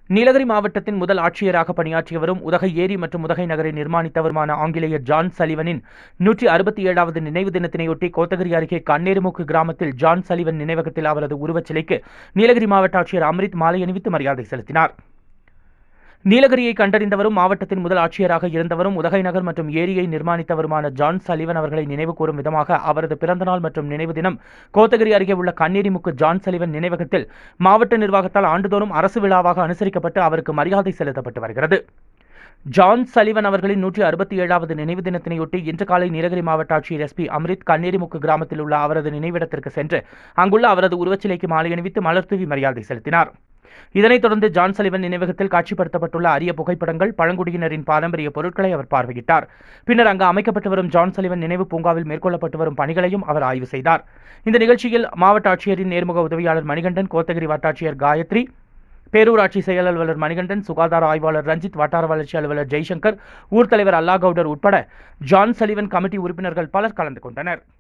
நீலகிரி மாவட்டத்தின் முதல் ஆட்சியராக பணியாற்றியவரும் உதகை ஏரி மற்றும் உதகை நகரை நிர்மாணித்தவருமான ஆங்கிலேயர் ஜான் சலிவனின் நூற்றி அறுபத்தி ஏழாவது நினைவு தினத்தினையொட்டி கோத்தகிரி அருகே கண்ணேருமுக்கு கிராமத்தில் ஜான் சலிவன் நினைவகத்தில் அவரது உருவச்சிலைக்கு நீலகிரி மாவட்ட ஆட்சியர் அம்ரித் மாலை அணிவித்து மரியாதை செலுத்தினார் நீலகிரியை கண்டறிந்தவரும் மாவட்டத்தின் முதல் ஆட்சியராக இருந்தவரும் உதகை நகர் மற்றும் ஏரியை நிர்மாணித்தவருமான ஜான் சலிவன் அவர்களை நினைவு கூறும் விதமாக அவரது பிறந்தநாள் மற்றும் நினைவு தினம் கோத்தகிரி அருகே உள்ள கண்ணேரிமுக்கு ஜான் சலிவன் நினைவகத்தில் மாவட்ட நிர்வாகத்தால் ஆண்டுதோறும் அரசு விழாவாக அனுசரிக்கப்பட்டு அவருக்கு மரியாதை செலுத்தப்பட்டு வருகிறது ஜான் சலிவன் அவர்களின் நூற்றி அறுபத்தி ஏழாவது நினைவு தினத்தினையொட்டி இன்று காலை நீலகிரி மாவட்ட ஆட்சியர் எஸ்பி அம்ரித் கண்ணேரிமுக்கு கிராமத்தில் உள்ள அவரது நினைவிடத்திற்கு சென்று அங்குள்ள அவரது உருவச்சிலைக்கு மாலை அணிவித்து மலர் தூவி மரியாதை செலுத்தினார் இதனைத் தொடர்ந்து ஜான் சலிவன் நினைவகத்தில் காட்சிப்படுத்தப்பட்டுள்ள அரிய புகைப்படங்கள் பழங்குடியினரின் பாரம்பரிய பொருட்களை அவர் பார்வையிட்டார் பின்னர் அங்கு அமைக்கப்பட்டு வரும் ஜான் சலிவன் நினைவு பூங்காவில் மேற்கொள்ளப்பட்டு வரும் பணிகளையும் அவர் ஆய்வு செய்தார் இந்த நிகழ்ச்சியில் மாவட்ட ஆட்சியரின் நேர்முக உதவியாளர் மணிகண்டன் கோத்தகிரி வட்டாட்சியர் காயத்ரி பேரூராட்சி செயல் அலுவலர் மணிகண்டன் சுகாதார ஆய்வாளர் ரஞ்சித் வட்டார வளர்ச்சி அலுவலர் ஜெய்சங்கர் ஊர் தலைவர் அல்லா கவுடர் உட்பட ஜான் சலிவன் கமிட்டி உறுப்பினர்கள் பலர் கலந்து கொண்டனர்